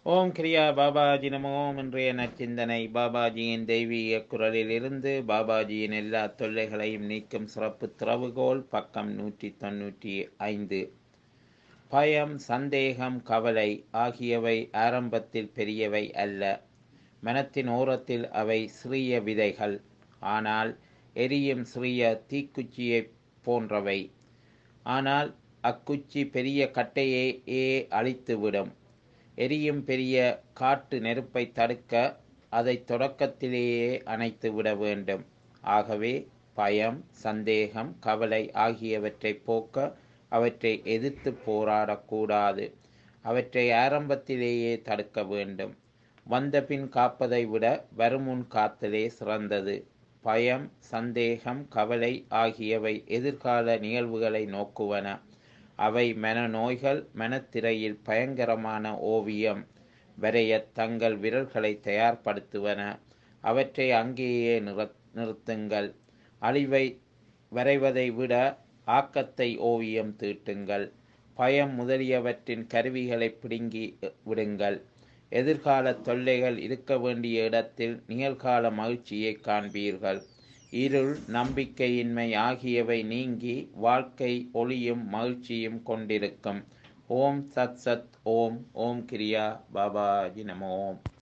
ஓம் கிரியா பாபாஜி நமோம் இன்றைய நச்சிந்தனை பாபாஜியின் தெய்வீக குரலிலிருந்து பாபாஜியின் எல்லா தொல்லைகளையும் நீக்கும் சிறப்பு திறவுகோல் பக்கம் நூற்றி தொன்னூற்றி ஐந்து பயம் சந்தேகம் கவலை ஆகியவை ஆரம்பத்தில் பெரியவை அல்ல மனத்தின் ஓரத்தில் அவை சிறிய விதைகள் ஆனால் எரியும் சிறிய தீக்குச்சியைப் போன்றவை ஆனால் அக்குச்சி பெரிய கட்டையே அழித்துவிடும் எரியும் பெரிய காட்டு நெருப்பை தடுக்க அதை தொடக்கத்திலேயே அணைத்து விட வேண்டும் ஆகவே பயம் சந்தேகம் கவலை ஆகியவற்றை போக்க அவற்றை எதிர்த்து போராடக்கூடாது அவற்றை ஆரம்பத்திலேயே தடுக்க வேண்டும் வந்தபின் காப்பதை விட வருமுன் காத்தலே சிறந்தது பயம் சந்தேகம் கவலை ஆகியவை எதிர்கால நிகழ்வுகளை நோக்குவன அவை மனநோய்கள் மனத்திரையில் பயங்கரமான ஓவியம் வரைய தங்கள் விரல்களை தயார்படுத்துவன அவற்றை அங்கேயே நிறுத்துங்கள் அழிவை வரைவதை விட ஆக்கத்தை ஓவியம் தீட்டுங்கள் பயம் முதலியவற்றின் கருவிகளை பிடுங்கி விடுங்கள் எதிர்கால தொல்லைகள் இருக்க வேண்டிய இடத்தில் நிகழ்கால மகிழ்ச்சியை காண்பீர்கள் இருள் நம்பிக்கையின்மை ஆகியவை நீங்கி வாழ்க்கை ஒளியும் மகிழ்ச்சியும் கொண்டிருக்கும் ஓம் சத் சத் ஓம் ஓம் கிரியா பாபாஜி நம ஓம்